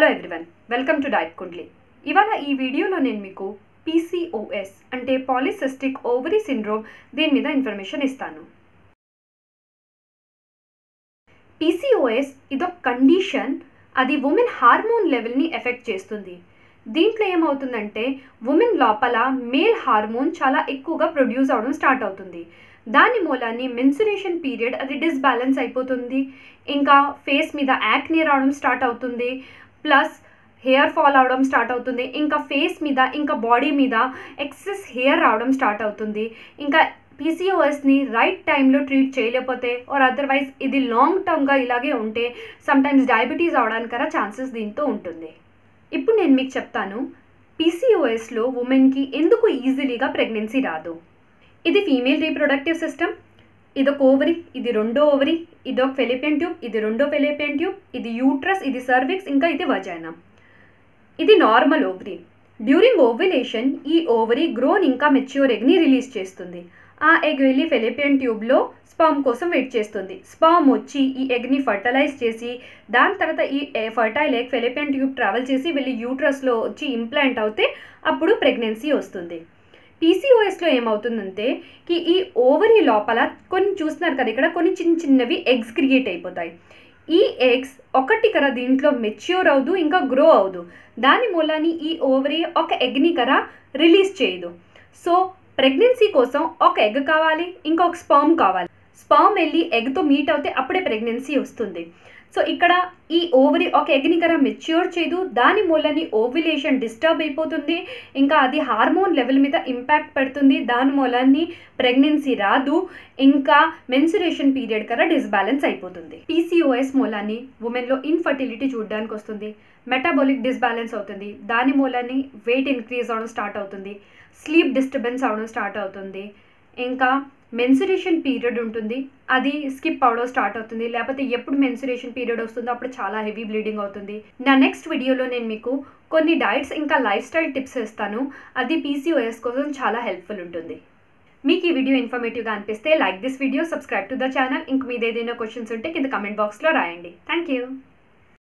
hello everyone welcome to diet Kundli ఇవాళ ఈ వీడియోలో నేను మీకు పీసీఓఎస్ అంటే పాలిసిస్టిక్ ఓవరీ సిండ్రోమ్ దీని మీద ఇన్ఫర్మేషన్ ఇస్తాను పీసీఓఎస్ ఇదొక కండిషన్ అది ఉమెన్ హార్మోన్ లెవెల్ని ఎఫెక్ట్ చేస్తుంది దీంట్లో ఏమవుతుందంటే ఉమెన్ లోపల మేల్ హార్మోన్ చాలా ఎక్కువగా ప్రొడ్యూస్ అవడం స్టార్ట్ అవుతుంది దాని మూలాన్ని మెన్సురేషన్ పీరియడ్ అది డిస్బ్యాలెన్స్ అయిపోతుంది ఇంకా ఫేస్ మీద యాక్ని రావడం స్టార్ట్ అవుతుంది ప్లస్ హెయిర్ ఫాల్ అవడం స్టార్ట్ అవుతుంది ఇంకా ఫేస్ మీద ఇంకా బాడీ మీద ఎక్సెస్ హెయిర్ రావడం స్టార్ట్ అవుతుంది ఇంకా పీసీఓఎస్ని రైట్ టైంలో ట్రీట్ చేయలేకపోతే ఆర్ అదర్వైజ్ ఇది లాంగ్ టర్మ్గా ఇలాగే ఉంటే సమ్టైమ్స్ డయాబెటీస్ అవడానికరా ఛాన్సెస్ దీంతో ఉంటుంది ఇప్పుడు నేను మీకు చెప్తాను పీసీఓఎస్లో ఉమెన్కి ఎందుకు ఈజీలీగా ప్రెగ్నెన్సీ రాదు ఇది ఫీమేల్ రీప్రొడక్టివ్ సిస్టమ్ ఇదొక ఓవరీ ఇది రెండో ఓవరీ ఇదొక ఫెలిపియన్ ట్యూబ్ ఇది రెండో ఫెలిపియన్ ట్యూబ్ ఇది యూట్రస్ ఇది సర్విక్స్ ఇంకా ఇది వజైనా ఇది నార్మల్ ఓవరీ డ్యూరింగ్ ఓవిలేషన్ ఈ ఓవరీ గ్రోన్ ఇంకా మెచ్యూర్ ఎగ్ని రిలీజ్ చేస్తుంది ఆ ఎగ్ వెళ్ళి ఫెలిపియన్ ట్యూబ్లో స్పర్మ్ కోసం వెయిట్ చేస్తుంది స్పర్మ్ వచ్చి ఈ ఎగ్ని ఫర్టలైజ్ చేసి దాని తర్వాత ఈ fertile egg fallopian tube travel చేసి వెళ్ళి యూట్రస్లో వచ్చి ఇంప్లాంట్ అవుతే అప్పుడు ప్రెగ్నెన్సీ వస్తుంది పీసీఓఎస్లో ఏమవుతుందంటే కి ఈ ఓవరీ లోపల కొన్ని చూస్తున్నారు కదా ఇక్కడ కొన్ని చిన్న చిన్నవి ఎగ్స్ క్రియేట్ అయిపోతాయి ఈ ఎగ్స్ ఒకటి కర దీంట్లో మెచ్యూర్ అవదు ఇంకా గ్రో అవదు దాని మూలాన్ని ఈ ఓవరీ ఒక ఎగ్ని కర రిలీజ్ చేయదు సో ప్రెగ్నెన్సీ కోసం ఒక ఎగ్ కావాలి ఇంకొక స్పర్మ్ కావాలి స్పర్మ్ వెళ్ళి ఎగ్తో మీట్ అవుతే అప్పుడే ప్రెగ్నెన్సీ వస్తుంది సో ఇక్కడ ఈ ఓవరీ ఒక ఎగ్ని కర మెచ్యూర్ చేయదు దాని మూలని ఓవిలేషన్ డిస్టర్బ్ అయిపోతుంది ఇంకా అది హార్మోన్ లెవెల్ మీద ఇంపాక్ట్ పెడుతుంది దాని మూలాన్ని ప్రెగ్నెన్సీ రాదు ఇంకా మెన్సురేషన్ పీరియడ్ కర డిస్బ్యాలెన్స్ అయిపోతుంది పీసీఓఎస్ మూలాన్ని ఉమెన్లో ఇన్ఫర్టిలిటీ చూడడానికి వస్తుంది మెటాబోలిక్ డిస్బ్యాలెన్స్ అవుతుంది దాని మూలాన్ని వెయిట్ ఇంక్రీజ్ అవడం స్టార్ట్ అవుతుంది స్లీప్ డిస్టర్బెన్స్ అవడం స్టార్ట్ అవుతుంది ఇంకా మెన్సురేషన్ పీరియడ్ ఉంటుంది అది స్కిప్ అవడం స్టార్ట్ అవుతుంది లేకపోతే ఎప్పుడు మెన్సురేషన్ పీరియడ్ వస్తుందో అప్పుడు చాలా హెవీ బ్లీడింగ్ అవుతుంది నా నెక్స్ట్ వీడియోలో నేను మీకు కొన్ని డైట్స్ ఇంకా లైఫ్ స్టైల్ టిప్స్ ఇస్తాను అది పీసీఓఎస్ కోసం చాలా హెల్ప్ఫుల్ ఉంటుంది మీకు ఈ వీడియో ఇన్ఫర్మేటివ్గా అనిపిస్తే like this video subscribe to the channel ఇంక మీద ఏదైనా క్వశ్చన్స్ ఉంటే కింద కమెంట్ బాక్స్లో రాయండి థ్యాంక్ యూ